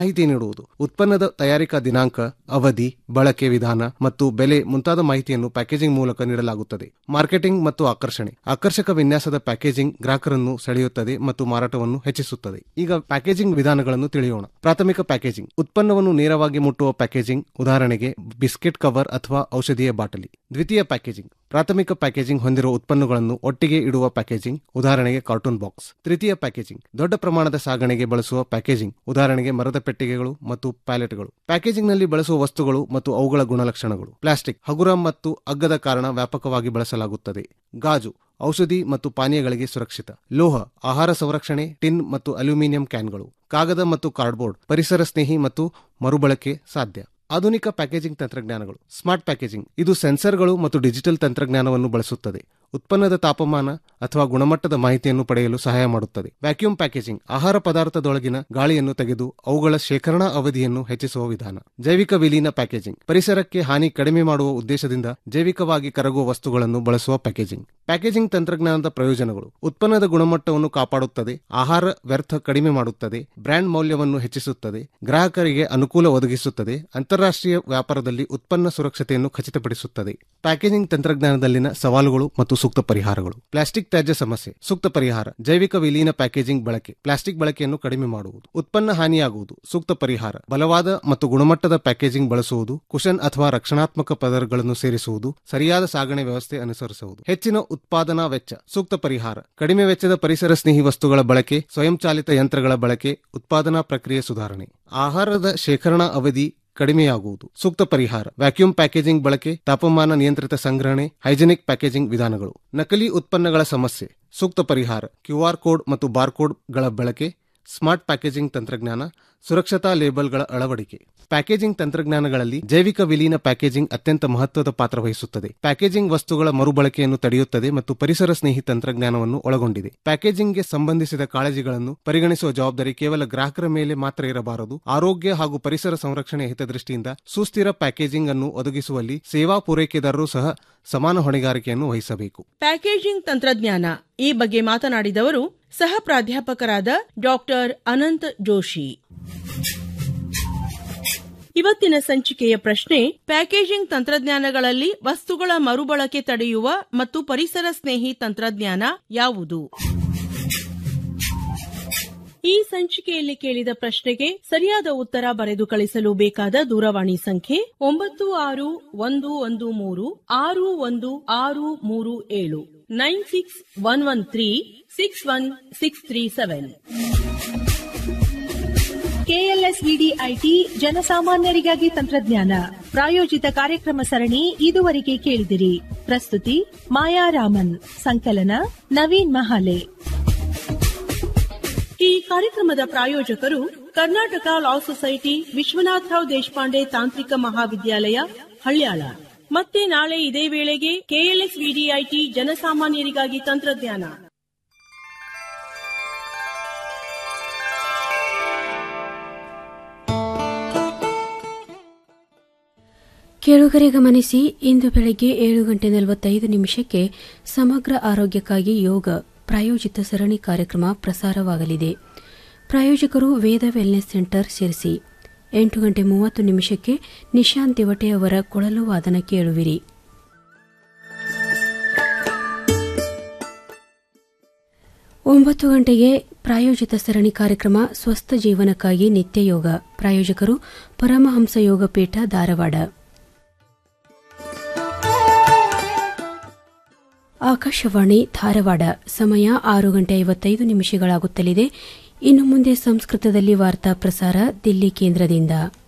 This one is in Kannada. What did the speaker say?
ಮಾಹಿತಿ ನೀಡುವುದು ಉತ್ಪನ್ನದ ತಯಾರಿಕಾ ದಿನಾಂಕ ಅವಧಿ ಬಳಕೆ ವಿಧಾನ ಮತ್ತು ಬೆಲೆ ಮುಂತಾದ ಮಾಹಿತಿಯನ್ನು ಪ್ಯಾಕೇಜಿಂಗ್ ಮೂಲಕ ನೀಡಲಾಗುತ್ತದೆ ಮಾರ್ಕೆಟಿಂಗ್ ಮತ್ತು ಆಕರ್ಷಣೆ ಆಕರ್ಷಕ ವಿನ್ಯಾಸದ ಪ್ಯಾಕೇಜಿಂಗ್ ಗ್ರಾಹಕರನ್ನು ಸೆಳೆಯುತ್ತದೆ ಮತ್ತು ಮಾರಾಟವನ್ನು ಹೆಚ್ಚಿಸುತ್ತದೆ ಈಗ ಪ್ಯಾಕೇಜಿಂಗ್ ವಿಧಾನಗಳನ್ನು ತಿಳಿಯೋಣ ಪ್ರಾಥಮಿಕ ಪ್ಯಾಕೇಜಿಂಗ್ ಉತ್ಪನ್ನವನ್ನು ನೇರವಾಗಿ ಮುಟ್ಟುವ ಪ್ಯಾಕೇಜಿಂಗ್ ಉದಾಹರಣೆಗೆ ಬಿಸ್ಕೆಟ್ ಕವರ್ ಅಥವಾ ಔಷಧಿಯ ಬಾಟಲಿ ದ್ವಿತೀಯ ಪ್ಯಾಕೇಜಿಂಗ್ ಪ್ರಾಥಮಿಕ ಪ್ಯಾಕೇಜಿಂಗ್ ಹೊಂದಿರುವ ಉತ್ಪನ್ನಗಳನ್ನು ಒಟ್ಟಿಗೆ ಇಡುವ ಪ್ಯಾಕೇಜಿಂಗ್ ಉದಾಹರಣೆಗೆ ಕಾರ್ಟೂನ್ ಬಾಕ್ಸ್ ತೃತೀಯ ಪ್ಯಾಕೇಜಿಂಗ್ ದೊಡ್ಡ ಪ್ರಮಾಣದ ಸಾಗಣೆಗೆ ಬಳಸುವ ಪ್ಯಾಕೇಜಿಂಗ್ ಉದಾಹರಣೆಗೆ ಮರದ ಪೆಟ್ಟಿಗೆಗಳು ಮತ್ತು ಪ್ಯಾಲೆಟ್ಗಳು ಪ್ಯಾಕೇಜಿಂಗ್ನಲ್ಲಿ ಬಳಸುವ ವಸ್ತುಗಳು ಮತ್ತು ಅವುಗಳ ಗುಣಲಕ್ಷಣಗಳು ಪ್ಲಾಸ್ಟಿಕ್ ಹಗುರ ಮತ್ತು ಅಗ್ಗದ ಕಾರಣ ವ್ಯಾಪಕವಾಗಿ ಬಳಸಲಾಗುತ್ತದೆ ಗಾಜು ಔಷಧಿ ಮತ್ತು ಪಾನೀಯಗಳಿಗೆ ಸುರಕ್ಷಿತ ಲೋಹ ಆಹಾರ ಸಂರಕ್ಷಣೆ ಟಿನ್ ಮತ್ತು ಅಲ್ಯೂಮಿನಿಯಂ ಕ್ಯಾನ್ಗಳು ಕಾಗದ ಮತ್ತು ಕಾರ್ಡ್ಬೋರ್ಡ್ ಪರಿಸರ ಸ್ನೇಹಿ ಮತ್ತು ಮರುಬಳಕೆ ಸಾಧ್ಯ ಆಧುನಿಕ ಪ್ಯಾಕೇಜಿಂಗ್ ತಂತ್ರಜ್ಞಾನಗಳು ಸ್ಮಾರ್ಟ್ ಪ್ಯಾಕೇಜಿಂಗ್ ಇದು ಸೆನ್ಸರ್ಗಳು ಮತ್ತು ಡಿಜಿಟಲ್ ತಂತ್ರಜ್ಞಾನವನ್ನು ಬಳಸುತ್ತದೆ ಉತ್ಪನ್ನದ ತಾಪಮಾನ ಅಥವಾ ಗುಣಮಟ್ಟದ ಮಾಹಿತಿಯನ್ನು ಪಡೆಯಲು ಸಹಾಯ ಮಾಡುತ್ತದೆ ವ್ಯಾಕ್ಯೂಮ್ ಪ್ಯಾಕೇಜಿಂಗ್ ಆಹಾರ ಪದಾರ್ಥದೊಳಗಿನ ಗಾಳಿಯನ್ನು ತೆಗೆದು ಅವುಗಳ ಶೇಖರಣಾ ಅವಧಿಯನ್ನು ಹೆಚ್ಚಿಸುವ ವಿಧಾನ ಜೈವಿಕ ವಿಲೀನ ಪ್ಯಾಕೇಜಿಂಗ್ ಪರಿಸರಕ್ಕೆ ಹಾನಿ ಕಡಿಮೆ ಮಾಡುವ ಉದ್ದೇಶದಿಂದ ಜೈವಿಕವಾಗಿ ಕರಗುವ ವಸ್ತುಗಳನ್ನು ಬಳಸುವ ಪ್ಯಾಕೇಜಿಂಗ್ ಪ್ಯಾಕೇಜಿಂಗ್ ತಂತ್ರಜ್ಞಾನದ ಪ್ರಯೋಜನಗಳು ಉತ್ಪನ್ನದ ಗುಣಮಟ್ಟವನ್ನು ಕಾಪಾಡುತ್ತದೆ ಆಹಾರ ವ್ಯರ್ಥ ಕಡಿಮೆ ಮಾಡುತ್ತದೆ ಬ್ರ್ಯಾಂಡ್ ಮೌಲ್ಯವನ್ನು ಹೆಚ್ಚಿಸುತ್ತದೆ ಗ್ರಾಹಕರಿಗೆ ಅನುಕೂಲ ಒದಗಿಸುತ್ತದೆ ಅಂತಾರಾಷ್ಟ್ರೀಯ ವ್ಯಾಪಾರದಲ್ಲಿ ಉತ್ಪನ್ನ ಸುರಕ್ಷತೆಯನ್ನು ಖಚಿತಪಡಿಸುತ್ತದೆ ಪ್ಯಾಕೇಜಿಂಗ್ ತಂತ್ರಜ್ಞಾನದಲ್ಲಿನ ಸವಾಲುಗಳು ಮತ್ತು ಸೂಕ್ತ ಪರಿಹಾರಗಳು ಪ್ಲಾಸ್ಟಿಕ್ ತ್ಯಾಜ್ಯ ಸಮಸ್ಯೆ ಸೂಕ್ತ ಪರಿಹಾರ ಜೈವಿಕ ವಿಲೀನ ಪ್ಯಾಕೇಜಿಂಗ್ ಬಳಕೆ ಪ್ಲಾಸ್ಟಿಕ್ ಬಳಕೆಯನ್ನು ಕಡಿಮೆ ಮಾಡುವುದು ಉತ್ಪನ್ನ ಹಾನಿಯಾಗುವುದು ಸೂಕ್ತ ಪರಿಹಾರ ಬಲವಾದ ಮತ್ತು ಗುಣಮಟ್ಟದ ಪ್ಯಾಕೇಜಿಂಗ್ ಬಳಸುವುದು ಕುಶನ್ ಅಥವಾ ರಕ್ಷಣಾತ್ಮಕ ಪದರಗಳನ್ನು ಸೇರಿಸುವುದು ಸರಿಯಾದ ಸಾಗಣೆ ವ್ಯವಸ್ಥೆ ಅನುಸರಿಸುವುದು ಹೆಚ್ಚಿನ ಉತ್ಪಾದನಾ ವೆಚ್ಚ ಸೂಕ್ತ ಪರಿಹಾರ ಕಡಿಮೆ ವೆಚ್ಚದ ಪರಿಸರ ಸ್ನೇಹಿ ವಸ್ತುಗಳ ಬಳಕೆ ಸ್ವಯಂಚಾಲಿತ ಯಂತ್ರಗಳ ಬಳಕೆ ಉತ್ಪಾದನಾ ಪ್ರಕ್ರಿಯೆ ಸುಧಾರಣೆ ಆಹಾರದ ಶೇಖರಣಾ ಅವಧಿ ಕಡಿಮೆಯಾಗುವುದು ಸೂಕ್ತ ಪರಿಹಾರ ವ್ಯಾಕ್ಯೂಮ್ ಪ್ಯಾಕೇಜಿಂಗ್ ಬಳಕೆ ತಾಪಮಾನ ನಿಯಂತ್ರಿತ ಸಂಗ್ರಹಣೆ ಹೈಜೆನಿಕ್ ಪ್ಯಾಕೇಜಿಂಗ್ ವಿಧಾನಗಳು ನಕಲಿ ಉತ್ಪನ್ನಗಳ ಸಮಸ್ಯೆ ಸೂಕ್ತ ಪರಿಹಾರ ಕ್ಯೂಆರ್ ಕೋಡ್ ಮತ್ತು ಬಾರ್ಕೋಡ್ಗಳ ಬಳಕೆ ಸ್ಮಾರ್ಟ್ ಪ್ಯಾಕೇಜಿಂಗ್ ತಂತ್ರಜ್ಞಾನ ಸುರಕ್ಷತಾ ಲೇಬಲ್ಗಳ ಅಳವಡಿಕೆ ಪ್ಯಾಕೇಜಿಂಗ್ ತಂತ್ರಜ್ಞಾನಗಳಲ್ಲಿ ಜೈವಿಕ ವಿಲೀನ ಪ್ಯಾಕೇಜಿಂಗ್ ಅತ್ಯಂತ ಮಹತ್ವದ ಪಾತ್ರ ವಹಿಸುತ್ತದೆ ಪ್ಯಾಕೇಜಿಂಗ್ ವಸ್ತುಗಳ ಮರುಬಳಕೆಯನ್ನು ತಡೆಯುತ್ತದೆ ಮತ್ತು ಪರಿಸರ ಸ್ನೇಹಿ ತಂತ್ರಜ್ಞಾನವನ್ನು ಒಳಗೊಂಡಿದೆ ಪ್ಯಾಕೇಜಿಂಗ್ಗೆ ಸಂಬಂಧಿಸಿದ ಕಾಳಜಿಗಳನ್ನು ಪರಿಗಣಿಸುವ ಜವಾಬ್ದಾರಿ ಕೇವಲ ಗ್ರಾಹಕರ ಮೇಲೆ ಮಾತ್ರ ಇರಬಾರದು ಆರೋಗ್ಯ ಹಾಗೂ ಪರಿಸರ ಸಂರಕ್ಷಣೆ ಹಿತದೃಷ್ಟಿಯಿಂದ ಸುಸ್ಥಿರ ಪ್ಯಾಕೇಜಿಂಗ್ ಅನ್ನು ಒದಗಿಸುವಲ್ಲಿ ಸೇವಾ ಪೂರೈಕೆದಾರರು ಸಹ ಸಮಾನ ಹೊಣೆಗಾರಿಕೆಯನ್ನು ವಹಿಸಬೇಕು ಪ್ಯಾಕೇಜಿಂಗ್ ತಂತ್ರಜ್ಞಾನ ಈ ಬಗ್ಗೆ ಮಾತನಾಡಿದವರು ಸಹ ಪ್ರಾಧ್ಯಾಪಕರಾದ ಡಾಕ್ಟರ್ ಅನಂತ್ ಜೋಶಿ ಇವತ್ತಿನ ಸಂಚಿಕೆಯ ಪ್ರಶ್ನೆ ಪ್ಯಾಕೇಜಿಂಗ್ ತಂತ್ರಜ್ಞಾನಗಳಲ್ಲಿ ವಸ್ತುಗಳ ಮರುಬಳಕೆ ತಡೆಯುವ ಮತ್ತು ಪರಿಸರ ಸ್ನೇಹಿ ತಂತ್ರಜ್ಞಾನ ಯಾವುದು ಈ ಸಂಚಿಕೆಯಲ್ಲಿ ಕೇಳಿದ ಪ್ರಶ್ನೆಗೆ ಸರಿಯಾದ ಉತ್ತರ ಬರೆದು ಕಳಿಸಲು ಬೇಕಾದ ದೂರವಾಣಿ ಸಂಖ್ಯೆ ಒಂಬತ್ತು ಆರು ಒಂದು ಒಂದು ಮೂರು ಆರು ಒಂದು ಆರು ಮೂರು ಏಳು nine six one one three six one six three seven KLSVD IT ಜನಸಾಮಾನ್ಯರಿಗಾಗಿ ತಂತ್ರಜ್ಞಾನ ಪ್ರಾಯೋಜಿತ ಕಾರ್ಯಕ್ರಮ ಸರಣಿ ಇದುವರೆಗೆ ಕೇಳಿದಿರಿ ಪ್ರಸ್ತುತಿ ಮಾಯಾ ರಾಮನ್ ಸಂಕಲನ ನವೀನ್ ಮಹಾಲೆ ಈ ಕಾರ್ಯಕ್ರಮದ ಪ್ರಾಯೋಜಕರು ಕರ್ನಾಟಕ ಲಾ ಸೊಸೈಟಿ ವಿಶ್ವನಾಥರಾವ್ ದೇಶಪಾಂಡೆ ತಾಂತ್ರಿಕ ಮಹಾವಿದ್ಯಾಲಯ ಹಳ್ಯಾಳ ಮತ್ತೆ ನಾಳೆ ಇದೇ ವೇಳೆಗೆ ಕೆಎಲ್ಎಸ್ ವಿಡಿಐಟಿ ಜನಸಾಮಾನ್ಯರಿಗಾಗಿ ತಂತ್ರಜ್ಞಾನ ಕೇಳುಗರೆ ಗಮನಿಸಿ ಇಂದು ಬೆಳಗ್ಗೆ ಏಳು ಗಂಟೆ ನಲವತ್ತೈದು ನಿಮಿಷಕ್ಕೆ ಸಮಗ್ರ ಆರೋಗ್ಯಕ್ಕಾಗಿ ಯೋಗ ಪ್ರಾಯೋಜಿತ ಸರಣಿ ಕಾರ್ಯಕ್ರಮ ಪ್ರಸಾರವಾಗಲಿದೆ ಪ್ರಾಯೋಜಕರು ವೇದ ವೆಲ್ನೆಸ್ ಸೆಂಟರ್ ಶಿರಸಿ ಎಂಟು ಗಂಟೆ ಮೂವತ್ತು ನಿಮಿಷಕ್ಕೆ ನಿಶಾಂತ್ ದಿವಟೆ ಅವರ ಕೊಳಲು ವಾದನ ಕೇಳುವಿರಿ ಒಂಬತ್ತು ಗಂಟೆಗೆ ಪ್ರಾಯೋಜಿತ ಸರಣಿ ಕಾರ್ಯಕ್ರಮ ಸ್ವಸ್ಥ ಜೀವನಕ್ಕಾಗಿ ನಿತ್ಯ ಯೋಗ ಪ್ರಾಯೋಜಕರು ಪರಮಹಂಸ ಯೋಗ ಪೀಠ ಧಾರವಾಡ ಆಕಾಶವಾಣಿ ಧಾರವಾಡ ಸಮಯ ಆರು ಗಂಟೆ ಐವತ್ತೈದು ನಿಮಿಷಗಳಾಗುತ್ತಲಿದೆ ಇನ್ನು ಮುಂದೆ ಸಂಸ್ಕೃತದಲ್ಲಿ ವಾರ್ತಾ ಪ್ರಸಾರ ದಿಲ್ಲಿ ಕೇಂದ್ರದಿಂದ